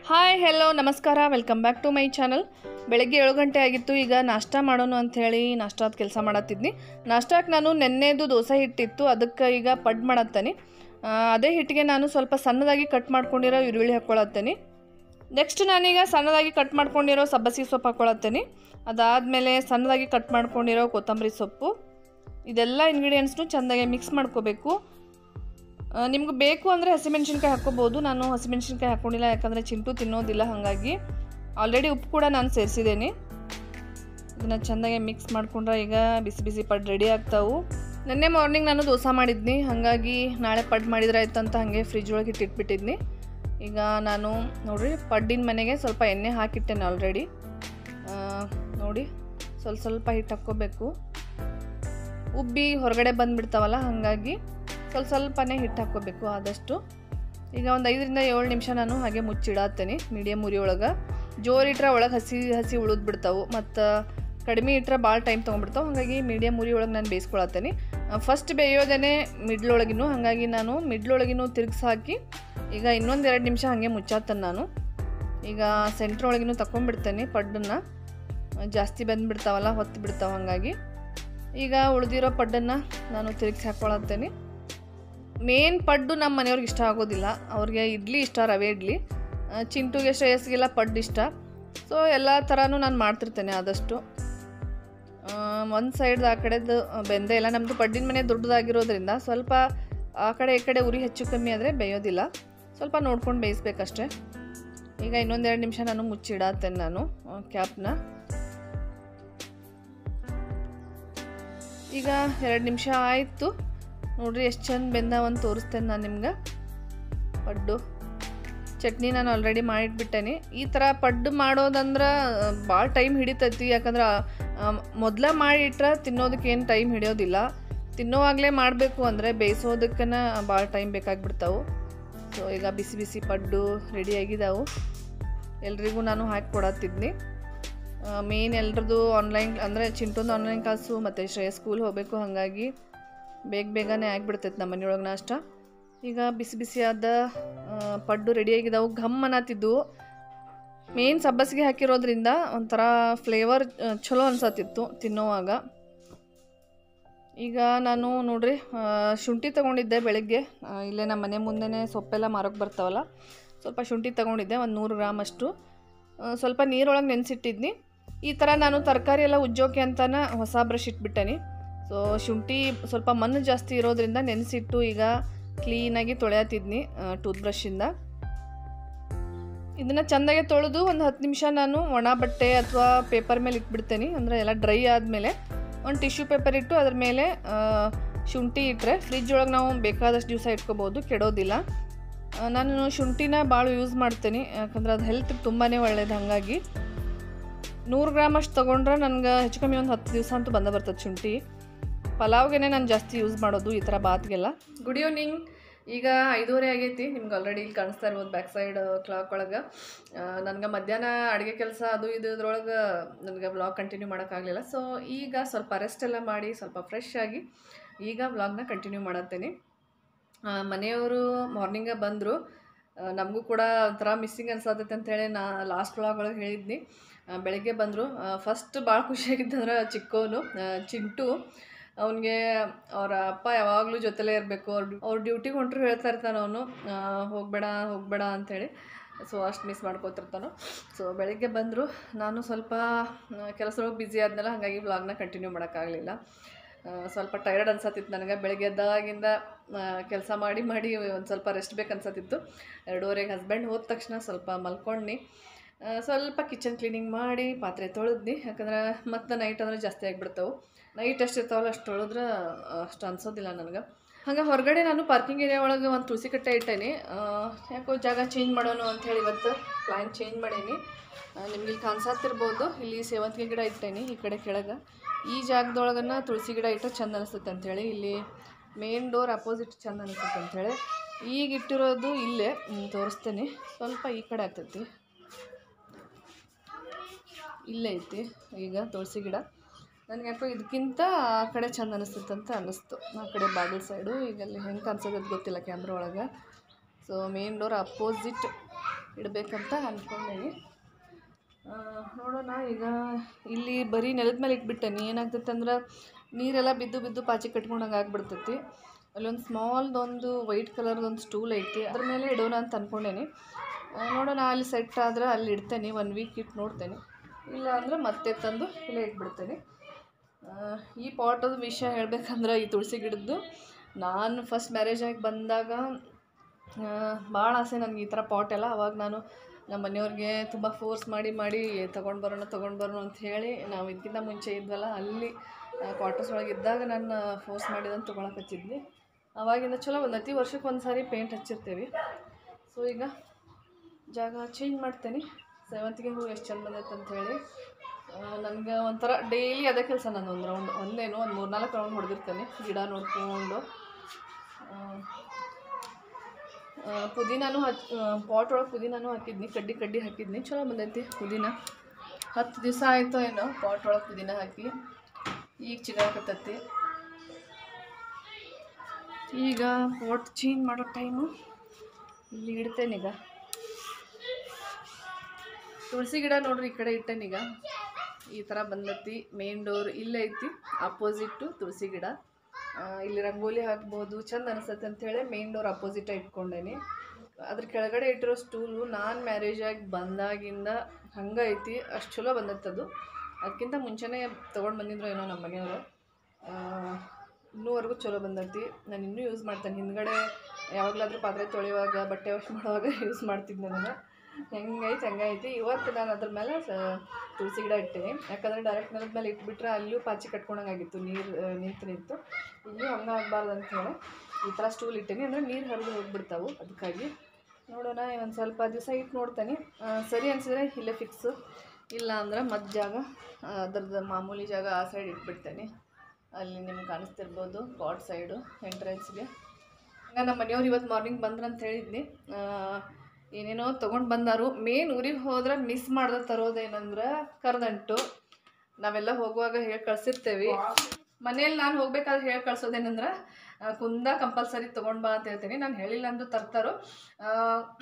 hi hello ನಮಸ್ಕಾರ welcome back to my channel ಬೆಳಗ್ಗೆ ಏಳು ಗಂಟೆ ಆಗಿತ್ತು ಈಗ ನಾಷ್ಟ ಮಾಡೋಣ ಅಂಥೇಳಿ ನಾಷ್ಟಾದ ಕೆಲಸ ಮಾಡತ್ತಿದ್ನಿ ನಾಷ್ಟಕ್ಕೆ ನಾನು ನೆನ್ನೆದು ದೋಸೆ ಹಿಟ್ಟಿತ್ತು ಅದಕ್ಕೆ ಈಗ ಪಡ್ ಮಾಡತ್ತೇನೆ ಆ, ಅದೇ ಹಿಟ್ಟಿಗೆ ನಾನು ಸ್ವಲ್ಪ ಸಣ್ಣದಾಗಿ ಕಟ್ ಮಾಡ್ಕೊಂಡಿರೋ ಈರುಳ್ಳಿ ಹಾಕ್ಕೊಳತ್ತೇನೆ ನೆಕ್ಸ್ಟ್ ನಾನೀಗ ಸಣ್ಣದಾಗಿ ಕಟ್ ಮಾಡ್ಕೊಂಡಿರೋ ಸಬ್ಬಸಿಗೆ ಸೊಪ್ಪು ಹಾಕ್ಕೊಳತ್ತೇನೆ ಅದಾದಮೇಲೆ ಸಣ್ಣದಾಗಿ ಕಟ್ ಮಾಡ್ಕೊಂಡಿರೋ ಕೊತ್ತಂಬರಿ ಸೊಪ್ಪು ಇದೆಲ್ಲ ಇಂಗ್ರೀಡಿಯೆಂಟ್ಸ್ನು ಚೆಂದಾಗಿ ಮಿಕ್ಸ್ ಮಾಡ್ಕೋಬೇಕು ನಿಮ್ಗೆ ಬೇಕು ಅಂದರೆ ಹಸಿಮೆಣ್ಸಿನ್ಕಾಯಿ ಹಾಕ್ಕೋಬೋದು ನಾನು ಹಸಿಮೆಣ್ಸಿನ್ಕಾಯಿ ಹಾಕ್ಕೊಂಡಿಲ್ಲ ಯಾಕಂದರೆ ಚಿಂಟು ತಿನ್ನೋದಿಲ್ಲ ಹಾಗಾಗಿ ಆಲ್ರೆಡಿ ಉಪ್ಪು ಕೂಡ ನಾನು ಸೇರಿಸಿದ್ದೇನೆ ಇದನ್ನು ಚೆಂದಾಗಿ ಮಿಕ್ಸ್ ಮಾಡ್ಕೊಂಡ್ರೆ ಈಗ ಬಿಸಿ ಬಿಸಿ ಪಡ್ ರೆಡಿ ಆಗ್ತಾವು ನಿನ್ನೆ ಮಾರ್ನಿಂಗ್ ನಾನು ದೋಸೆ ಮಾಡಿದ್ನಿ ಹಾಗಾಗಿ ನಾಳೆ ಪಡ್ ಮಾಡಿದ್ರೆ ಆಯ್ತು ಅಂತ ಹಾಗೆ ಫ್ರಿಜ್ ಒಳಗೆ ಇಟ್ಟಿಟ್ಬಿಟ್ಟಿದ್ನಿ ಈಗ ನಾನು ನೋಡ್ರಿ ಪಡ್ಡಿನ ಮನೆಗೆ ಸ್ವಲ್ಪ ಎಣ್ಣೆ ಹಾಕಿಟ್ಟೇನೆ ಆಲ್ರೆಡಿ ನೋಡಿ ಸ್ವಲ್ಪ ಸ್ವಲ್ಪ ಹಿಟ್ಟು ಹಾಕ್ಕೋಬೇಕು ಉಬ್ಬಿ ಹೊರಗಡೆ ಬಂದುಬಿಡ್ತಾವಲ್ಲ ಹಾಗಾಗಿ ಸ್ವಲ್ಪ ಸ್ವಲ್ಪನೇ ಹಿಟ್ಟು ಹಾಕ್ಕೋಬೇಕು ಆದಷ್ಟು ಈಗ ಒಂದು ಐದರಿಂದ ಏಳು ನಿಮಿಷ ನಾನು ಹಾಗೆ ಮುಚ್ಚಿಡತ್ತೇನೆ ಮೀಡಿಯಮ್ ಉರಿ ಒಳಗೆ ಜೋರು ಇಟ್ರೆ ಒಳಗೆ ಹಸಿ ಹಸಿ ಉಳಿದು ಬಿಡ್ತಾವೆ ಮತ್ತು ಕಡಿಮೆ ಇಟ್ರೆ ಭಾಳ ಟೈಮ್ ತೊಗೊಂಡ್ಬಿಡ್ತಾವೆ ಹಾಗಾಗಿ ಮೀಡಿಯಮ್ ಉರಿ ಒಳಗೆ ನಾನು ಬೇಯಿಸ್ಕೊಳತ್ತೇನೆ ಫಸ್ಟ್ ಬೇಯೋದೇನೆ ಮಿಡ್ಲೊಳಗಿನೂ ಹಾಗಾಗಿ ನಾನು ಮಿಡ್ಲೊಳಗಿನೂ ತಿರುಗಿಸಿ ಹಾಕಿ ಈಗ ಇನ್ನೊಂದು ಎರಡು ನಿಮಿಷ ಹಾಗೆ ಮುಚ್ಚಾತೇನೆ ನಾನು ಈಗ ಸೆಂಟ್ರ್ ಒಳಗಿನೂ ತಗೊಂಡ್ಬಿಡ್ತೇನೆ ಪಡ್ಡನ್ನು ಜಾಸ್ತಿ ಬಂದುಬಿಡ್ತಾವಲ್ಲ ಹೊತ್ತು ಬಿಡ್ತಾವೆ ಹಾಗಾಗಿ ಈಗ ಉಳಿದಿರೋ ಪಡ್ಡನ್ನು ನಾನು ತಿರುಗಿಸಿ ಹಾಕ್ಕೊಳತ್ತೇನೆ ಮೇನ್ ಪಡ್ಡು ನಮ್ಮ ಮನೆಯವ್ರಿಗೆ ಇಷ್ಟ ಆಗೋದಿಲ್ಲ ಅವ್ರಿಗೆ ಇಡ್ಲಿ ಇಷ್ಟ ರವೆ ಇಡ್ಲಿ ಆ, ಚಿಂಟುಗೆ ಶ್ರೇಯಸ್ಗೆಲ್ಲ ಪಡ್ಡು ಇಷ್ಟ ಸೊ ಎಲ್ಲ ಥರನೂ ನಾನು ಮಾಡ್ತಿರ್ತೇನೆ ಆದಷ್ಟು ಒಂದು ಸೈಡ್ ಆ ಕಡೆದು ಬೆಂದೆ ಇಲ್ಲ ನಮ್ಮದು ಪಡ್ಡಿನ ಮನೆ ದೊಡ್ಡದಾಗಿರೋದ್ರಿಂದ ಸ್ವಲ್ಪ ಆ ಕಡೆ ಈ ಕಡೆ ಉರಿ ಹೆಚ್ಚು ಕಮ್ಮಿ ಆದರೆ ಬೇಯೋದಿಲ್ಲ ಸ್ವಲ್ಪ ನೋಡ್ಕೊಂಡು ಬೇಯಿಸ್ಬೇಕಷ್ಟೆ ಈಗ ಇನ್ನೊಂದೆರಡು ನಿಮಿಷ ನಾನು ಮುಚ್ಚಿಡತ್ತೇನೆ ನಾನು ಕ್ಯಾಪ್ನ ಈಗ ಎರಡು ನಿಮಿಷ ಆಯಿತು ನೋಡ್ರಿ ಎಷ್ಟು ಚಂದ ಬೆಂದವಂತ ತೋರಿಸ್ತೇನೆ ನಾನು ನಿಮ್ಗೆ ಪಡ್ಡು ಚಟ್ನಿ ನಾನು ಆಲ್ರೆಡಿ ಮಾಡಿಟ್ಬಿಟ್ಟೇನೆ ಈ ಥರ ಪಡ್ಡು ಮಾಡೋದಂದ್ರೆ ಭಾಳ ಟೈಮ್ ಹಿಡಿತೈತಿ ಯಾಕಂದ್ರೆ ಮೊದಲ ಮಾಡಿಟ್ರೆ ತಿನ್ನೋದಕ್ಕೆ ಏನು ಟೈಮ್ ಹಿಡಿಯೋದಿಲ್ಲ ತಿನ್ನೋವಾಗಲೇ ಮಾಡಬೇಕು ಅಂದರೆ ಬೇಯಿಸೋದಕ್ಕನ ಭಾಳ ಟೈಮ್ ಬೇಕಾಗ್ಬಿಡ್ತಾವೆ ಸೊ ಈಗ ಬಿಸಿ ಬಿಸಿ ಪಡ್ಡು ರೆಡಿ ಆಗಿದ್ದಾವೆ ಎಲ್ರಿಗೂ ನಾನು ಹಾಕಿ ಕೊಡತ್ತಿದ್ನಿ ಮೇನ್ ಎಲ್ರದ್ದು ಆನ್ಲೈನ್ ಅಂದರೆ ಚಿಂಟೊಂದು ಆನ್ಲೈನ್ ಕ್ಲಾಸು ಮತ್ತು ಶ್ರೇಯ ಸ್ಕೂಲ್ ಹೋಗಬೇಕು ಹಾಗಾಗಿ ಬೇಗ ಬೇಗನೆ ಆಗಿಬಿಡ್ತೈತೆ ನಮ್ಮ ಮನೆಯೊಳಗೆ ನಾಷ್ಟ ಈಗ ಬಿಸಿ ಬಿಸಿಯಾದ ಆ, ಪಡ್ಡು ರೆಡಿಯಾಗಿದ್ದಾವೆ ಘಮ್ ಅನ್ನತ್ತಿದ್ದು ಮೇನ್ ಸಬ್ಬಸಿಗೆ ಹಾಕಿರೋದ್ರಿಂದ ಒಂಥರ ಫ್ಲೇವರ್ ಚಲೋ ಅನ್ಸತ್ತಿತ್ತು ತಿನ್ನೋವಾಗ ಈಗ ನಾನು ನೋಡ್ರಿ ಆ, ಶುಂಠಿ ತಗೊಂಡಿದ್ದೆ ಬೆಳಗ್ಗೆ ಆ, ಇಲ್ಲೇ ನಮ್ಮ ಮನೆ ಮುಂದೆನೇ ಸೊಪ್ಪೆಲ್ಲ ಮಾರೋಕ್ಕೆ ಬರ್ತಾವಲ್ಲ ಸ್ವಲ್ಪ ಶುಂಠಿ ತಗೊಂಡಿದ್ದೆ ಒಂದು ನೂರು ಗ್ರಾಮ್ ಅಷ್ಟು ಆ, ಸ್ವಲ್ಪ ನೀರೊಳಗೆ ನೆನೆಸಿಟ್ಟಿದ್ನಿ ಈ ಥರ ನಾನು ತರಕಾರಿ ಎಲ್ಲ ಉಜ್ಜೋಕೆ ಅಂತಾನ ಹೊಸ ಬ್ರಷ್ ಇಟ್ಬಿಟ್ಟೇನಿ ಸೊ ಶುಂಠಿ ಸ್ವಲ್ಪ ಮಣ್ಣು ಜಾಸ್ತಿ ಇರೋದ್ರಿಂದ ನೆನೆಸಿಟ್ಟು ಈಗ ಕ್ಲೀನಾಗಿ ತೊಳೆಯತ್ತಿದ್ನಿ ಟೂತ್ ಬ್ರಷಿಂದ ಇದನ್ನು ಚೆಂದಾಗೆ ತೊಳೆದು ಒಂದು ಹತ್ತು ನಿಮಿಷ ನಾನು ಒಣ ಬಟ್ಟೆ ಅಥವಾ ಪೇಪರ್ ಮೇಲೆ ಇಟ್ಬಿಡ್ತೇನೆ ಅಂದರೆ ಎಲ್ಲ ಡ್ರೈ ಆದಮೇಲೆ ಒಂದು ಟಿಶ್ಯೂ ಪೇಪರ್ ಇಟ್ಟು ಅದ್ರ ಮೇಲೆ ಆ, ಶುಂಠಿ ಇಟ್ಟರೆ ಫ್ರಿಜ್ ಒಳಗೆ ನಾವು ಬೇಕಾದಷ್ಟು ದಿವಸ ಇಟ್ಕೋಬೋದು ಕೆಡೋದಿಲ್ಲ ಆ, ನಾನು ಶುಂಠಿನ ಭಾಳ ಯೂಸ್ ಮಾಡ್ತೇನೆ ಯಾಕಂದ್ರೆ ಅದು ಹೆಲ್ತ್ಗೆ ತುಂಬಾ ಒಳ್ಳೇದು ಹಾಗಾಗಿ ನೂರು ಗ್ರಾಮ್ ಅಷ್ಟು ತೊಗೊಂಡ್ರೆ ನನಗೆ ಹೆಚ್ಚು ಕಮ್ಮಿ ಒಂದು ಹತ್ತು ದಿವಸ ಅಂತೂ ಬಂದ ಬರ್ತದೆ ಶುಂಠಿ ಪಲಾವ್ಗೆ ನಾನು ಜಾಸ್ತಿ ಯೂಸ್ ಮಾಡೋದು ಈ ಥರ ಬಾತ್ಗೆಲ್ಲ ಗುಡ್ ಈವ್ನಿಂಗ್ ಈಗ ಐದೂವರೆ ಆಗೈತಿ ನಿಮ್ಗೆ ಆಲ್ರೆಡಿ ಇಲ್ಲಿ ಕಾಣಿಸ್ತಾ ಇರ್ಬೋದು ಬ್ಯಾಕ್ ಸೈಡ್ ಕ್ಲಾಕ್ ಒಳಗೆ ನನಗೆ ಮಧ್ಯಾಹ್ನ ಅಡುಗೆ ಕೆಲಸ ಅದು ಇದು ಇದ್ರೊಳಗೆ ನನಗೆ ವ್ಲಾಗ್ ಕಂಟಿನ್ಯೂ ಮಾಡೋಕ್ಕಾಗಲಿಲ್ಲ ಸೊ ಈಗ ಸ್ವಲ್ಪ ರೆಸ್ಟ್ ಎಲ್ಲ ಮಾಡಿ ಸ್ವಲ್ಪ ಫ್ರೆಶ್ ಆಗಿ ಈಗ ವ್ಲಾಗ್ನ ಕಂಟಿನ್ಯೂ ಮಾಡತ್ತೇನೆ ಆ, ಮನೆಯವರು ಮಾರ್ನಿಂಗ ಬಂದರು ನಮಗೂ ಕೂಡ ಒಂಥರ ಮಿಸ್ಸಿಂಗ್ ಅನ್ಸತ್ತೈತೆ ಅಂತೇಳಿ ನಾ ಲಾಸ್ಟ್ ವ್ಲಾಗ್ ಒಳಗೆ ಹೇಳಿದ್ನಿ ಆ, ಬೆಳಗ್ಗೆ ಬಂದರು ಫಸ್ಟ್ ಭಾಳ ಖುಷಿಯಾಗಿದ್ದಂದ್ರೆ ಚಿಕ್ಕವನು ಆ, ಚಿಂಟು ಅವನಿಗೆ ಅವರ ಅಪ್ಪ ಯಾವಾಗಲೂ ಜೊತೆಲೇ ಇರಬೇಕು ಅವ್ರ ಅವ್ರ ಡ್ಯೂಟಿಗೆ ಹೊಂಟ್ರು ಹೇಳ್ತಾ ಇರ್ತಾನೆ ಅವನು ಹೋಗಬೇಡ ಹೋಗಬೇಡ ಅಂಥೇಳಿ ಸೊ ಅಷ್ಟು ಮಿಸ್ ಮಾಡ್ಕೋತಿರ್ತಾನೆ ಸೊ ಬೆಳಗ್ಗೆ ಬಂದರು ನಾನು ಸ್ವಲ್ಪ ಕೆಲಸದೊಳಗೆ ಬ್ಯುಸಿ ಆದ್ನಲ್ಲ ಹಾಗಾಗಿ ವ್ಲಾಗ್ನ ಕಂಟಿನ್ಯೂ ಮಾಡೋಕ್ಕಾಗಲಿಲ್ಲ ಆ, ಸ್ವಲ್ಪ ಟೈರ್ಡ್ ಅನ್ಸತ್ತಿತ್ತು ನನಗೆ ಬೆಳಗ್ಗೆ ಎದ್ದಾಗಿಂದ ಕೆಲಸ ಮಾಡಿ ಮಾಡಿ ಒಂದು ಸ್ವಲ್ಪ ರೆಸ್ಟ್ ಬೇಕು ಅನ್ಸತ್ತಿತ್ತು ಎರಡೂವರೆಗೆ ಹಸ್ಬೆಂಡ್ ಹೋದ ತಕ್ಷಣ ಸ್ವಲ್ಪ ಮಲ್ಕೊಂಡು ಸ್ವಲ್ಪ ಕಿಚನ್ ಕ್ಲೀನಿಂಗ್ ಮಾಡಿ ಪಾತ್ರೆ ತೊಳೆದ್ನಿ ಯಾಕಂದ್ರೆ ಮತ್ತೆ ನೈಟ್ ಅಂದ್ರೆ ಜಾಸ್ತಿ ಆಗಿಬಿಡ್ತಾವೆ ನೈಟ್ ಎಷ್ಟು ಇರ್ತಾವಲ್ಲ ಅಷ್ಟು ತೊಳೆದ್ರೆ ಅಷ್ಟು ಅನ್ಸೋದಿಲ್ಲ ನನಗೆ ಹಾಗೆ ಹೊರಗಡೆ ನಾನು ಪಾರ್ಕಿಂಗ್ ಏರಿಯಾ ಒಳಗೆ ಒಂದು ತುಳಸಿ ಕಟ್ಟೆ ಇಟ್ಟೇನಿ ಆ, ಯಾಕೋ ಜಾಗ ಚೇಂಜ್ ಮಾಡೋಣ ಅಂಥೇಳಿ ಇವತ್ತು ಪ್ಲ್ಯಾನ್ ಚೇಂಜ್ ಮಾಡೀನಿ ಆ, ನಿಮ್ಗೆ ಇಲ್ಲಿ ಕಾಣಿಸತ್ತಿರ್ಬೋದು ಇಲ್ಲಿ ಸೇವಂತಿಗೆ ಗಿಡ ಇಟ್ಟೇನಿ ಈ ಕಡೆ ಕೆಳಗೆ ಈ ಜಾಗದೊಳಗನ್ನ ತುಳಸಿ ಗಿಡ ಇಟ್ಟರೆ ಚಂದ ಅನಿಸುತ್ತೆ ಅಂಥೇಳಿ ಇಲ್ಲಿ ಮೇನ್ ಡೋರ್ ಅಪೋಸಿಟ್ ಚಂದ ಅನಿಸುತ್ತೆ ಅಂಥೇಳಿ ಈಗ ಇಟ್ಟಿರೋದು ಇಲ್ಲೇ ಹ್ಮ್, ತೋರಿಸ್ತೇನೆ ಸ್ವಲ್ಪ ಈ ಕಡೆ ಆಗ್ತೈತಿ ಇಲ್ಲೇ ಐತಿ ಈಗ ತುಳಸಿ ಗಿಡ ನನಗೆ ಯಾಕೋ ಇದಕ್ಕಿಂತ ಆ ಕಡೆ ಚಂದ ಅನಿಸ್ತೈತೆ ಅಂತ ಅನ್ನಿಸ್ತು ಆ ಕಡೆ ಬಾಗಿಲು ಸೈಡು ಈಗ ಅಲ್ಲಿ ಹೆಂಗೆ ಕಾಣಿಸೋದು ಗೊತ್ತಿಲ್ಲ ಕ್ಯಾಮ್ರಾ ಒಳಗೆ ಸೊ ಮೇನ್ ಡೋರ್ ಅಪೋಸಿಟ್ ಇಡಬೇಕಂತ ಅಂದ್ಕೊಂಡೇನಿ ಆ, ನೋಡೋಣ ಈಗ ಇಲ್ಲಿ ಬರೀ ನೆಲದ ಮೇಲೆ ಇಟ್ಬಿಟ್ಟೇನಿ ಏನಾಗ್ತೈತೆ ಅಂದ್ರೆ ನೀರೆಲ್ಲ ಬಿದ್ದು ಬಿದ್ದು ಪಾಚಿ ಕಟ್ಕೊಂಡಂಗೆ ಆಗ್ಬಿಡ್ತೈತಿ ಅಲ್ಲೊಂದು ಸ್ಮಾಲ್ದೊಂದು ವೈಟ್ ಕಲರ್ದೊಂದು ಸ್ಟೂಲ್ ಐತಿ ಅದ್ರ ಮೇಲೆ ಇಡೋಣ ಅಂತ ಅಂದ್ಕೊಂಡೇನಿ ಆ, ನೋಡೋಣ ಅಲ್ಲಿ ಸೆಟ್ ಆದರೆ ಅಲ್ಲಿ ಇಡ್ತೇನೆ ಒನ್ ವೀಕ್ ಇಟ್ಟು ನೋಡ್ತೇನೆ ಇಲ್ಲ ಅಂದ್ರೆ ಮತ್ತೆ ತಂದು ಇಲ್ಲೇ ಇಟ್ಬಿಡ್ತೇನೆ ಆ, ಈ ಪಾಟದ ವಿಷಯ ಹೇಳ್ಬೇಕಂದ್ರೆ ಈ ತುಳಸಿ ಗಿಡದ್ದು ನಾನು ಫಸ್ಟ್ ಮ್ಯಾರೇಜ್ ಆಗಿ ಬಂದಾಗ ಭಾಳ ಆಸೆ ನನಗೆ ಈ ಥರ ಪಾಟ್ ಎಲ್ಲ ಅವಾಗ ನಾನು ನಮ್ಮ ಮನೆಯವ್ರಿಗೆ ತುಂಬ ಫೋರ್ಸ್ ಮಾಡಿ ಮಾಡಿ ತೊಗೊಂಡು ಬರೋಣ ತೊಗೊಂಡು ಬರೋಣ ಅಂತ ಹೇಳಿ ನಾವು ಇದಕ್ಕಿಂತ ಮುಂಚೆ ಇದ್ವಲ್ಲ ಅಲ್ಲಿ ಕ್ವಾರ್ಟರ್ಸ್ ಒಳಗೆ ಇದ್ದಾಗ ನಾನು ಫೋರ್ಸ್ ಮಾಡಿದಂತ ತೊಗೊಳಕ್ಕೆ ಹಚ್ಚಿದ್ವಿ ಅವಾಗಿಂದ ಚಲೋ ಬಂದೈತಿ ವರ್ಷಕ್ಕೆ ಒಂದು ಸಾರಿ ಪೇಂಟ್ ಹಚ್ಚಿರ್ತೀವಿ ಸೊ ಈಗ ಜಾಗ ಚೇಂಜ್ ಮಾಡ್ತೇನೆ ಸೇವಂತಿಗೆ ಹೂವು ಎಷ್ಟು ಚಂದ ಬಂದೈತೆ ಅಂತ ಹೇಳಿ ನನಗೆ ಒಂಥರ ಡೈಲಿ ಅದೇ ಕೆಲಸ ನಾನು ಒಂದು ರೌಂಡ್ ಒಂದೇನು ಒಂದು ಮೂರು ನಾಲ್ಕು ರೌಂಡ್ ಹೊಡೆದಿರ್ತೇನೆ ಗಿಡ ನೋಡ್ಕೊಂಡು ಆ, ಆ, ಪುದೀನಾನು ಹಚ್ ಪಾಟ್ ಒಳಗೆ ಪುದೀನಾನು ಹಾಕಿದ್ನಿ ಕಡ್ಡಿ ಕಡ್ಡಿ ಹಾಕಿದ್ನಿ ಚಲೋ ಬಂದೈತಿ ಪುದೀನ ಹತ್ತು ದಿವಸ ಆಯಿತು ಏನೋ ಪಾಟ್ ಒಳಗೆ ಪುದೀನ ಹಾಕಿ ಈಗ ಚಿಗಾಕತ್ತೈತಿ ಈಗ ಪಾಟ್ ಚೇಂಜ್ ಮಾಡೋ ಟೈಮು ಇಲ್ಲಿ ಇಡ್ತೇನೀಗ ತುಳಸಿ ಗಿಡ ನೋಡ್ರಿ ಈ ಕಡೆ ಇಟ್ಟೇನೀಗ ಈ ಥರ ಬಂದೈತಿ ಮೇನ್ ಡೋರ್ ಇಲ್ಲೇ ಐತಿ ಅಪೋಸಿಟ್ಟು ತುಳಸಿ ಗಿಡ ಆ, ಇಲ್ಲಿ ರಂಗೋಲಿ ಹಾಕ್ಬೋದು ಚಂದ ಅನಿಸ್ತೈತೆ ಅಂತೇಳಿ ಮೇನ್ ಡೋರ್ ಅಪೋಸಿಟ ಇಟ್ಕೊಂಡೇನಿ ಅದ್ರ ಕೆಳಗಡೆ ಇಟ್ಟಿರೋ ಸ್ಟೂಲು ನಾನು ಮ್ಯಾರೇಜ್ ಆಗಿ ಬಂದಾಗಿಂದ ಹಂಗೆ ಐತಿ ಅಷ್ಟು ಚಲೋ ಬಂದೈತದು ಅದಕ್ಕಿಂತ ಮುಂಚೆನೇ ತೊಗೊಂಡು ಬಂದಿದ್ರು ಏನೋ ನಮ್ಮ ಮನೆಯವರು ಇನ್ನೂವರೆಗೂ ಚಲೋ ಬಂದೈತಿ ನಾನು ಇನ್ನೂ ಯೂಸ್ ಮಾಡ್ತೇನೆ ಹಿಂದ್ಗಡೆ ಯಾವಾಗಲಾದ್ರೂ ಪಾತ್ರೆ ತೊಳೆಯುವಾಗ ಬಟ್ಟೆ ವಾಶ್ ಮಾಡುವಾಗ ಯೂಸ್ ಮಾಡ್ತಿದ್ದೆ ನಾನು ಹೆಂಗೈತೆ ಹಂಗೈತಿ ಇವತ್ತು ನಾನು ಅದ್ರ ಮೇಲೆ ಸ ತುಳಸಿ ಗಿಡ ಇಟ್ಟೇನಿ ಯಾಕಂದರೆ ಡೈರೆಕ್ಟ್ ನೆಲದ ಮೇಲೆ ಇಟ್ಬಿಟ್ರೆ ಅಲ್ಲಿಯೂ ಪಾಚಿ ಕಟ್ಕೊಂಡಂಗಾಗಿತ್ತು ನೀರು ನಿಂತು ನಿಂತು ಇಲ್ಲಿಯೂ ಹಂಗೆ ಆಗಬಾರ್ದು ಅಂತ ಹೇಳಿ ಈ ಥರ ಸ್ಟೂಲ್ ಇಟ್ಟೇನಿ ಅಂದರೆ ನೀರು ಹರಿದು ಹೋಗ್ಬಿಡ್ತಾವು ಅದಕ್ಕಾಗಿ ನೋಡೋಣ ಒಂದು ಸ್ವಲ್ಪ ದಿವಸ ಇಟ್ಟು ನೋಡ್ತೇನೆ ಆ, ಸರಿ ಅನಿಸಿದ್ರೆ ಇಲ್ಲೇ ಫಿಕ್ಸು ಇಲ್ಲ ಅಂದ್ರೆ ಮತ್ತೆ ಜಾಗ ಆ, ಅದ್ರದ್ದು ಮಾಮೂಲಿ ಜಾಗ ಆ ಸೈಡ್ ಇಟ್ಬಿಡ್ತೇನೆ ಅಲ್ಲಿ ನಿಮ್ಗೆ ಕಾಣಿಸ್ತಿರ್ಬೋದು ಪಾಟ್ ಸೈಡು ಎಂಟ್ರೆನ್ಸ್ಗೆ ಹಂಗೆ ನಮ್ಮ ಮನೆಯವ್ರು ಇವತ್ತು ಮಾರ್ನಿಂಗ್ ಬಂದ್ರು ಅಂತ ಹೇಳಿದ್ನಿ ಆ, ಏನೇನೋ ತೊಗೊಂಡು ಬಂದಾರು ಮೇನ್ ಊರಿಗೆ ಹೋದ್ರೆ ಮಿಸ್ ಮಾಡ್ದೆ ತರೋದೇನಂದ್ರೆ ಕರ್ದಂಟು ನಾವೆಲ್ಲ ಹೋಗುವಾಗ ಹೇಳಿ ಕಳ್ಸಿರ್ತೇವೆ ಮನೇಲಿ ನಾನು ಹೋಗ್ಬೇಕಾದ್ರೆ ಹೇಳಿ ಕಳ್ಸೋದೇನಂದ್ರೆ ಆ, ಕುಂದ ಕಂಪಲ್ಸರಿ ತೊಗೊಂಡು ಬಾ ಅಂತ ಹೇಳ್ತೀನಿ ನಾನು ಹೇಳಿಲ್ಲ ಅಂದ್ರೂ ತರ್ತಾರೋ ಆ,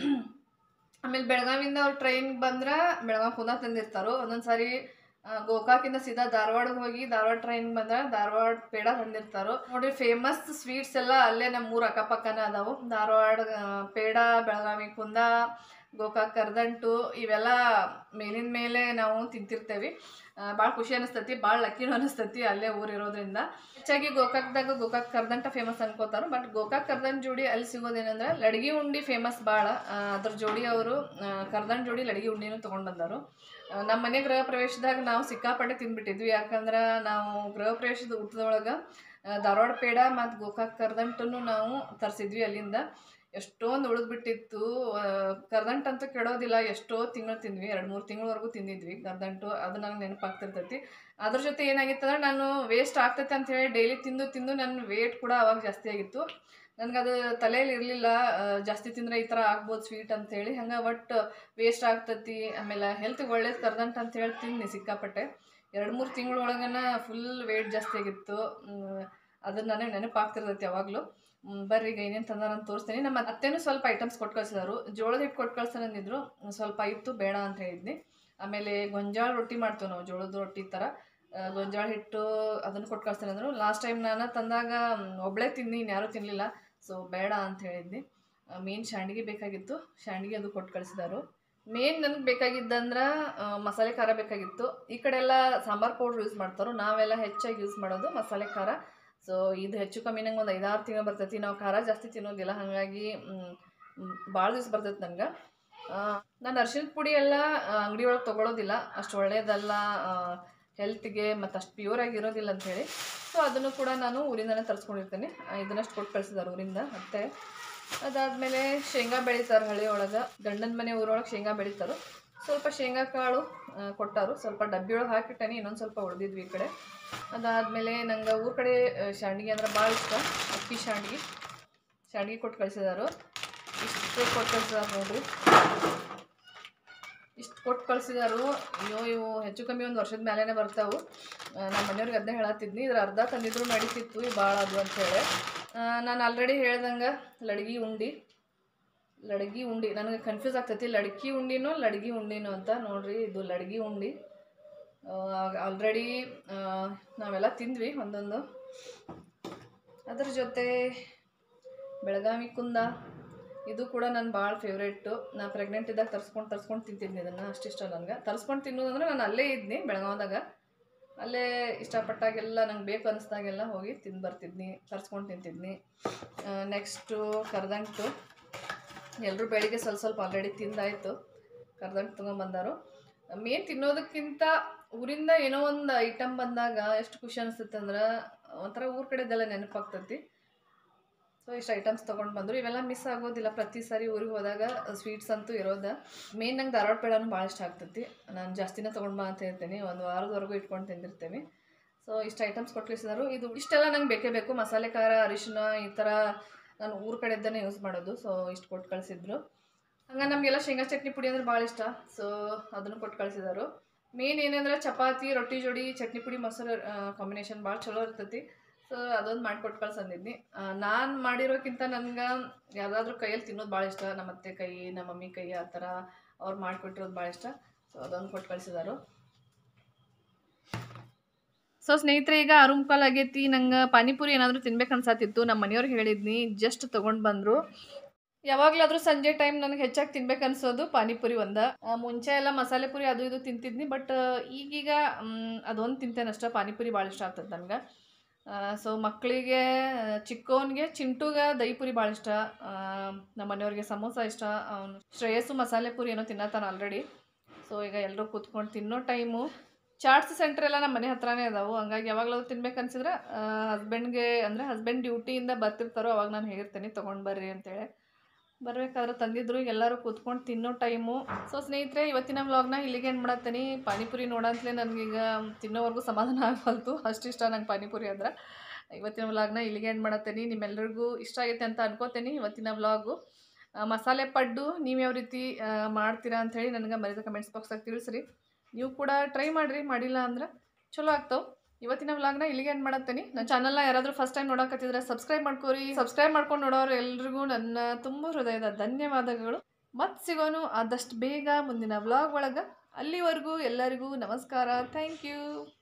ಆಮೇಲೆ ಬೆಳಗಾವಿಂದ ಅವ್ರು ಟ್ರೈನ್ಗೆ ಬಂದ್ರೆ ಬೆಳಗಾವಿ ಕುಂದ ತಂದಿರ್ತಾರೋ ಒಂದೊಂದು ಸಾರಿ ಆ, ಗೋಕಾಕಿಂದ ಸೀದಾ ಧಾರವಾಡಕ್ಕೆ ಹೋಗಿ ಧಾರವಾಡ ಟ್ರೈನ್ ಬಂದ್ರೆ ಧಾರವಾಡ ಪೇಡ ತಂದಿರ್ತಾರೋ ನೋಡ್ರಿ ಫೇಮಸ್ ಸ್ವೀಟ್ಸ್ ಎಲ್ಲ ಅಲ್ಲೇ ನಮ್ಮ ಊರ ಅಕ್ಕಪಕ್ಕನ ಅದಾವು ಧಾರವಾಡ ಆ, ಪೇಡ ಬೆಳಗಾವಿ ಕುಂದ ಗೋಕಾಕ್ ಕರ್ದಂಟು ಇವೆಲ್ಲ ಮೇಲಿನ ಮೇಲೆ ನಾವು ತಿಂತಿರ್ತೇವೆ ಭಾಳ ಖುಷಿ ಅನಿಸ್ತೈತಿ ಭಾಳ ಲಕ್ಕಿನೂ ಅನಿಸ್ತೈತಿ ಅಲ್ಲೇ ಊರಿರೋದ್ರಿಂದ ಹೆಚ್ಚಾಗಿ ಗೋಕಾಕ್ದಾಗ ಗೋಕಾಕ್ ಕರ್ದಂಟ ಫೇಮಸ್ ಅನ್ಕೋತಾರ ಬಟ್ ಗೋಕಾಕ್ ಕರ್ದಂಟ್ ಜೋಡಿ ಅಲ್ಲಿ ಸಿಗೋದೇನಂದ್ರೆ ಲಡ್ಗಿ ಉಂಡಿ ಫೇಮಸ್ ಭಾಳ ಅದ್ರ ಜೋಡಿ ಅವರು ಕರ್ದಂಟ್ ಜೋಡಿ ಲಡ್ಗಿ ಉಂಡಿನೂ ತೊಗೊಂಡು ಬಂದರು ನಮ್ಮ ಮನೆ ಗೃಹ ಪ್ರವೇಶದಾಗ ನಾವು ಸಿಕ್ಕಾಪಟ್ಟೆ ತಿಂದ್ಬಿಟ್ಟಿದ್ವಿ ಯಾಕಂದ್ರೆ ನಾವು ಗೃಹ ಪ್ರವೇಶದ ಊಟದೊಳಗೆ ಧಾರವಾಡ ಪೇಡ ಮತ್ತು ಗೋಕಾಕ್ ಕರ್ದಂಟನ್ನು ನಾವು ತರಿಸಿದ್ವಿ ಅಲ್ಲಿಂದ ಎಷ್ಟೊಂದು ಉಳಿದ್ಬಿಟ್ಟಿತ್ತು ಕರ್ದಂಟ್ ಅಂತೂ ಕೆಡೋದಿಲ್ಲ ಎಷ್ಟೋ ತಿಂಗಳು ತಿಂದ್ವಿ ಎರಡು ಮೂರು ತಿಂಗಳವರೆಗೂ ತಿಂದಿದ್ವಿ ಕರ್ದಂಟು ಅದು ನನಗೆ ನೆನಪಾಗ್ತಿರ್ತೈತಿ ಅದ್ರ ಜೊತೆ ಏನಾಗಿತ್ತು ಅಂದ್ರೆ ನಾನು ವೇಸ್ಟ್ ಆಗ್ತೈತೆ ಅಂತ ಹೇಳಿ ಡೈಲಿ ತಿಂದು ತಿಂದು ನನ್ನ ವೇಟ್ ಕೂಡ ಅವಾಗ ಜಾಸ್ತಿ ಆಗಿತ್ತು ನನಗೆ ಅದು ತಲೆಯಲ್ಲಿ ಇರಲಿಲ್ಲ ಜಾಸ್ತಿ ತಿಂದರೆ ಈ ಥರ ಆಗ್ಬೋದು ಸ್ವೀಟ್ ಅಂತೇಳಿ ಹಂಗೆ ಒಟ್ಟು ವೇಸ್ಟ್ ಆಗ್ತೈತಿ ಆಮೇಲೆ ಹೆಲ್ತ್ಗೆ ಒಳ್ಳೇದು ಕರ್ದಂಟ ಅಂತ ಹೇಳಿ ತಿಂದು ಸಿಕ್ಕಾಪಟ್ಟೆ ಎರಡು ಮೂರು ತಿಂಗಳೊಳಗನ ಫುಲ್ ವೇಟ್ ಜಾಸ್ತಿ ಆಗಿತ್ತು ಅದನ್ನ ನನಗೆ ನೆನಪಾಗ್ತಿರ್ತೈತಿ ಯಾವಾಗಲೂ ಬರ್ರಿ ಈಗ ಏನೇನು ತಂದಾರ ಅಂತ ತೋರಿಸ್ತೀನಿ ನಮ್ಮ ಅತ್ತೆನೂ ಸ್ವಲ್ಪ ಐಟಮ್ಸ್ ಕೊಟ್ಟು ಕಳ್ಸಿದಾರು ಜೋಳದ ಹಿಟ್ಟು ಕೊಟ್ಟು ಕಳ್ಸೋನಂದಿದ್ರು ಸ್ವಲ್ಪ ಇತ್ತು ಬೇಡ ಅಂತ ಹೇಳಿದ್ನಿ ಆಮೇಲೆ ಗೊಂಜಾಳ ರೊಟ್ಟಿ ಮಾಡ್ತೇವೆ ನಾವು ಜೋಳದ ರೊಟ್ಟಿ ಥರ ಆ, ಗೊಂಜಾಳ ಹಿಟ್ಟು ಅದನ್ನು ಕೊಟ್ಟು ಕಳ್ಸ್ತೇನೆ ಅಂದರು ಲಾಸ್ಟ್ ಟೈಮ್ ನಾನು ತಂದಾಗ ಮ್, ಒಬ್ಳೇ ತಿಂದು ಇನ್ಯಾರೂ ತಿನ್ನಲಿಲ್ಲ ಸೊ ಬೇಡ ಅಂತ ಹೇಳಿದ್ನಿ ಮೇನ್ ಶಾಂಡಿಗೆ ಬೇಕಾಗಿತ್ತು ಶಾಂಡಿಗೆ ಅದು ಕೊಟ್ಟು ಕಳಿಸಿದಾರು ಮೇನ್ ನನಗೆ ಬೇಕಾಗಿದ್ದಂದ್ರೆ ಆ, ಮಸಾಲೆ ಖಾರ ಬೇಕಾಗಿತ್ತು ಈ ಕಡೆ ಎಲ್ಲ ಸಾಂಬಾರು ಪೌಡ್ರ್ ಯೂಸ್ ಮಾಡ್ತಾರೋ ನಾವೆಲ್ಲ ಹೆಚ್ಚಾಗಿ ಯೂಸ್ ಮಾಡೋದು ಮಸಾಲೆ ಖಾರ ಸೊ ಇದು ಹೆಚ್ಚು ಕಮ್ಮಿ ನಂಗೆ ಒಂದು ಐದಾರು ತಿಂಗಳು ಬರ್ತೈತಿ ನಾವು ಖಾರ ಜಾಸ್ತಿ ತಿನ್ನೋದಿಲ್ಲ ಹಾಗಾಗಿ ಭಾಳ ದಿವ್ಸ ಬರ್ತೈತೆ ನಂಗೆ ನಾನು ಅರ್ಶಿಣದ ಪುಡಿ ಎಲ್ಲ ಅಂಗಡಿ ಒಳಗೆ ತೊಗೊಳೋದಿಲ್ಲ ಅಷ್ಟು ಒಳ್ಳೆಯದಲ್ಲ ಹೆಲ್ತ್ಗೆ ಮತ್ತು ಅಷ್ಟು ಪ್ಯೂರ್ ಆಗಿರೋದಿಲ್ಲ ಅಂಥೇಳಿ ಸೊ ಅದನ್ನು ಕೂಡ ನಾನು ಊರಿಂದನೇ ತರಿಸ್ಕೊಂಡಿರ್ತೇನೆ ಇದನ್ನಷ್ಟು ಕೊಟ್ಟು ಕಳಿಸಿದಾರೆ ಊರಿಂದ ಮತ್ತೆ ಅದಾದಮೇಲೆ ಶೇಂಗಾ ಬೆಳಿತಾರೆ ಹಳ್ಳಿ ಒಳಗೆ ಗಂಡನ ಮನೆ ಊರೊಳಗೆ ಶೇಂಗಾ ಬೆಳಿತಾರೆ ಸ್ವಲ್ಪ ಶೇಂಗಾ ಕಾಳು ಆ, ಕೊಟ್ಟಾರು ಸ್ವಲ್ಪ ಡಬ್ಬಿ ಒಳಗೆ ಹಾಕಿಟ್ಟೇನೆ ಇನ್ನೊಂದು ಸ್ವಲ್ಪ ಉಳಿದಿದ್ವಿ ಈ ಕಡೆ ಅದಾದಮೇಲೆ ನಂಗೆ ಊರ ಕಡೆ ಆ, ಶಾಂಡ್ಗಿ ಅಂದ್ರೆ ಭಾಳ ಇಷ್ಟ ಅಕ್ಕಿ ಶಾಂಡ್ಗಿ ಶಾಂಡ್ಗಿ ಕೊಟ್ಟು ಕಳಿಸಿದಾರು ಇಷ್ಟು ಕೊಟ್ಟು ಕಳಿಸಿದಾರೆ ನೋಡ್ರಿ ಇಷ್ಟು ಕೊಟ್ಟು ಕಳಿಸಿದಾರು ಅಯ್ಯೋ ಇವು ಹೆಚ್ಚು ಕಮ್ಮಿ ಒಂದು ವರ್ಷದ ಮೇಲೇ ಬರ್ತಾವು ಆ, ನಮ್ಮ ಮನೆಯವ್ರಿಗೆ ಅದನ್ನೇ ಹೇಳತ್ತಿದ್ನಿ ಇದ್ರ ಅರ್ಧ ತಂದಿದ್ರು ನಡೀತಿತ್ತು ಇವು ಭಾಳ ಅದು ಅಂತೇಳಿ ನಾನು ಆಲ್ರೆಡಿ ಹೇಳ್ದಂಗೆ ಲಡ್ಗಿ ಉಂಡಿ ಲಡ್ಗಿ ಉಂಡಿ ನನಗೆ ಕನ್ಫ್ಯೂಸ್ ಆಗ್ತೈತಿ ಲಡ್ಕಿ ಉಂಡಿನೋ ಲಡ್ಗಿ ಉಂಡಿನೋ ಅಂತ ನೋಡ್ರಿ ಇದು ಲಡ್ಗಿ ಉಂಡಿ ಆಲ್ರೆಡಿ ನಾವೆಲ್ಲ ತಿಂದ್ವಿ ಒಂದೊಂದು ಅದ್ರ ಜೊತೆ ಬೆಳಗಾವಿ ಕುಂದ ಇದು ಕೂಡ ನನ್ನ ಭಾಳ ಫೇವ್ರೇಟು ನಾ ಪ್ರೆಗ್ನೆಂಟ್ ಇದ್ದಾಗ ತರ್ಸ್ಕೊಂಡು ತರ್ಸ್ಕೊಂಡು ತಿಂತಿದ್ನಿ ಇದನ್ನು ಅಷ್ಟಿಷ್ಟ ನನಗೆ ತರ್ಸ್ಕೊಂಡು ತಿನ್ನೋದಂದ್ರೆ ನಾನು ಅಲ್ಲೇ ಇದ್ನಿ ಬೆಳಗಾವ್ದಾಗ ಅಲ್ಲೇ ಇಷ್ಟಪಟ್ಟಾಗೆಲ್ಲ ನಂಗೆ ಬೇಕು ಅನಿಸ್ದಾಗೆಲ್ಲ ಹೋಗಿ ತಿಂದು ಬರ್ತಿದ್ನಿ ತರ್ಸ್ಕೊಂಡು ತಿಂತಿದ್ನಿ ನೆಕ್ಸ್ಟು ಕರ್ದಂಟು ಎಲ್ಲರೂ ಬೆಳಿಗ್ಗೆ ಸ್ವಲ್ಪ ಸ್ವಲ್ಪ ಆಲ್ರೆಡಿ ತಿಂದಾಯಿತು ಕರ್ದಂಟು ತೊಗೊಂಬಂದಾರು ಮೇನ್ ತಿನ್ನೋದಕ್ಕಿಂತ ಊರಿಂದ ಏನೋ ಒಂದು ಐಟಮ್ ಬಂದಾಗ ಎಷ್ಟು ಖುಷಿ ಅನಿಸುತ್ತೆ ಅಂದ್ರೆ ಒಂಥರ ಊರ ಕಡೆದೆಲ್ಲ ನೆನಪಾಗ್ತೈತಿ ಸೊ ಇಷ್ಟು ಐಟಮ್ಸ್ ತೊಗೊಂಡು ಬಂದರು ಇವೆಲ್ಲ ಮಿಸ್ ಆಗೋದಿಲ್ಲ ಪ್ರತಿ ಸಾರಿ ಊರಿಗೆ ಹೋದಾಗ ಸ್ವೀಟ್ಸ್ ಅಂತೂ ಇರೋದ ಮೇನ್ ನಂಗೆ ಧಾರವಾಡ ಪೇಡನೂ ಭಾಳ ಇಷ್ಟ ಆಗ್ತೈತಿ ನಾನು ಜಾಸ್ತಿನೇ ತೊಗೊಂಡು ಬಾ ಅಂತ ಹೇಳ್ತೀನಿ ಒಂದು ವಾರದವರೆಗೂ ಇಟ್ಕೊಂಡು ತಿಂದಿರ್ತೀನಿ ಸೊ ಇಷ್ಟು ಐಟಮ್ಸ್ ಕೊಟ್ಲಿಸಿದರು ಇದು ಇಷ್ಟೆಲ್ಲ ನಂಗೆ ಬೇಕೇ ಬೇಕು ಮಸಾಲೆ ಖಾರ ಅರಿಶಿನ ಈ ಥರ ನಾನು ಊರ ಕಡೆಯಿಂದನೇ ಯೂಸ್ ಮಾಡೋದು ಸೊ ಇಷ್ಟು ಕೊಟ್ಟು ಕಳಿಸಿದ್ರು ಹಂಗೆ ನಮಗೆಲ್ಲ ಶೇಂಗಾ ಚಟ್ನಿ ಪುಡಿ ಅಂದ್ರೆ ಭಾಳ ಇಷ್ಟ ಸೊ ಅದನ್ನು ಕೊಟ್ಟು ಕಳಿಸಿದರು ಮೇನ್ ಏನಂದ್ರೆ ಚಪಾತಿ ರೊಟ್ಟಿ ಜೋಡಿ ಚಟ್ನಿ ಪುಡಿ ಮೊಸರು ಕಾಂಬಿನೇಷನ್ ಭಾಳ ಚಲೋ ಇರ್ತೈತಿ ಸೊ ಅದೊಂದು ಮಾಡಿಕೊಟ್ಟು ಕಳ್ಸಂದಿದ್ನಿ ನಾನು ಮಾಡಿರೋಕ್ಕಿಂತ ನನ್ಗೆ ಯಾವುದಾದ್ರೂ ಕೈಯಲ್ಲಿ ತಿನ್ನೋದು ಭಾಳ ಇಷ್ಟ ನಮ್ಮ ಅತ್ತೆ ಕೈ ನಮ್ಮ ಮಮ್ಮಿ ಕೈ ಆ ಥರ ಅವ್ರು ಮಾಡಿಕೊಟ್ಟಿರೋದು ಭಾಳ ಇಷ್ಟ ಸೊ ಅದೊಂದು ಕೊಟ್ಟು ಕಳಿಸಿದಾರು ಸೊ ಸ್ನೇಹಿತರೆ ಈಗ ಆರು ಮುಕ್ಕಾಲು ಆಗೈತಿ ನಂಗೆ ಪಾನಿಪುರಿ ಏನಾದರೂ ತಿನ್ಬೇಕು ಅನ್ಸಾತಿತ್ತು ನಮ್ಮ ಮನೆಯವ್ರಿಗೆ ಹೇಳಿದ್ನಿ ಜಸ್ಟ್ ತೊಗೊಂಡು ಬಂದರು ಯಾವಾಗಲಾದರೂ ಸಂಜೆ ಟೈಮ್ ನನಗೆ ಹೆಚ್ಚಾಗಿ ತಿನ್ಬೇಕು ಅನ್ಸೋದು ಪಾನಿಪುರಿ ಒಂದ ಆ, ಮುಂಚೆ ಎಲ್ಲ ಮಸಾಲೆ ಪುರಿ ಅದು ಇದು ತಿಂತಿದ್ನಿ ಬಟ್ ಈಗೀಗ ಅದೊಂದು ತಿಂತೇನೆ ಅಷ್ಟೇ ಪಾನಿಪುರಿ ಭಾಳ ಇಷ್ಟ ಆಗ್ತದೆ ನನಗೆ ಸೊ ಮಕ್ಕಳಿಗೆ ಚಿಕ್ಕವನಿಗೆ ಚಿಂಟುಗೆ ದಹಿ ಪುರಿ ಭಾಳ ಇಷ್ಟ ಆ, ನಮ್ಮ ಮನೆಯವ್ರಿಗೆ ಸಮೋಸ ಇಷ್ಟ ಅವನು ಶ್ರೇಯಸ್ಸು ಮಸಾಲೆ ಪುರಿ ಏನೋ ತಿನ್ನತ್ತಾನ ಆಲ್ರೆಡಿ ಸೊ ಈಗ ಎಲ್ಲರೂ ಕೂತ್ಕೊಂಡು ತಿನ್ನೋ ಟೈಮು ಚಾಟ್ಸ್ ಸೆಂಟರ್ ಎಲ್ಲ ನಮ್ಮ ಮನೆ ಹತ್ರನೇ ಅದಾವು ಹಂಗಾಗಿ ಯಾವಾಗಲಾದ್ರು ತಿನ್ಬೇಕು ಅನ್ಸಿದ್ರೆ ಹಸ್ಬೆಂಡ್ಗೆ ಅಂದರೆ ಹಸ್ಬೆಂಡ್ ಡ್ಯೂಟಿಯಿಂದ ಬರ್ತಿರ್ತಾರೋ ಅವಾಗ ನಾನು ಹೇಳಿರ್ತೇನೆ ತೊಗೊಂಡು ಬರ್ರಿ ಅಂತೇಳಿ ಬರ್ಬೇಕಾದ್ರೆ ತಂದಿದ್ರು ಎಲ್ಲರೂ ಕೂತ್ಕೊಂಡು ತಿನ್ನೋ ಟೈಮು ಸೊ ಸ್ನೇಹಿತರೆ ಇವತ್ತಿನ ವ್ಲಾಗ್ನ ಇಲ್ಲಿಗೆ ಏನು ಮಾಡತ್ತೀನಿ ಪಾನಿಪುರಿ ನೋಡಂತಲೇ ನನಗೀಗ ತಿನ್ನೋವರೆಗೂ ಸಮಾಧಾನ ಆಗವಲ್ತು ಅಷ್ಟು ಇಷ್ಟ ನಂಗೆ ಪಾನಿಪುರಿ ಅಂದ್ರೆ ಇವತ್ತಿನ ವ್ಲಾಗ್ನ ಇಲ್ಲಿಗೆ ಏನು ಮಾಡತ್ತೀನಿ ನಿಮ್ಮೆಲ್ಲರಿಗೂ ಇಷ್ಟ ಆಗೈತೆ ಅಂತ ಅನ್ಕೋತೀನಿ ಇವತ್ತಿನ ವ್ಲಾಗು ಮಸಾಲೆ ಪಡ್ಡು ನೀವು ಯಾವ ರೀತಿ ಆ, ಮಾಡ್ತೀರಾ ಅಂಥೇಳಿ ನನಗೆ ಮರಿದ ಕಮೆಂಟ್ಸ್ ಬಾಕ್ಸಾಗ ತಿಳಿಸ್ರಿ ನೀವು ಕೂಡ ಟ್ರೈ ಮಾಡಿರಿ ಮಾಡಿಲ್ಲ ಅಂದ್ರೆ ಚಲೋ ಆಗ್ತಾವೆ ಇವತ್ತಿನ ವ್ಲಾಗ್ನ ಇಲ್ಲಿಗೆ ಏನು ಮಾಡತ್ತೀನಿ ನನ್ನ ಚಾನಲ್ನ ಯಾರಾದರೂ ಫಸ್ಟ್ ಟೈಮ್ ನೋಡಕತ್ತಿದ್ರೆ ಸಬ್ಸ್ಕ್ರೈಬ್ ಮಾಡ್ಕೋರಿ ಸಬ್ಸ್ಕ್ರೈಬ್ ಮಾಡ್ಕೊಂಡು ನೋಡೋರು ಎಲ್ರಿಗೂ ನನ್ನ ತುಂಬ ಹೃದಯದ ಧನ್ಯವಾದಗಳು ಮತ್ತೆ ಸಿಗೋನು ಆದಷ್ಟು ಬೇಗ ಮುಂದಿನ ವ್ಲಾಗ್ ಒಳಗೆ ಅಲ್ಲಿವರೆಗೂ ಎಲ್ಲರಿಗೂ ನಮಸ್ಕಾರ ಥ್ಯಾಂಕ್ ಯು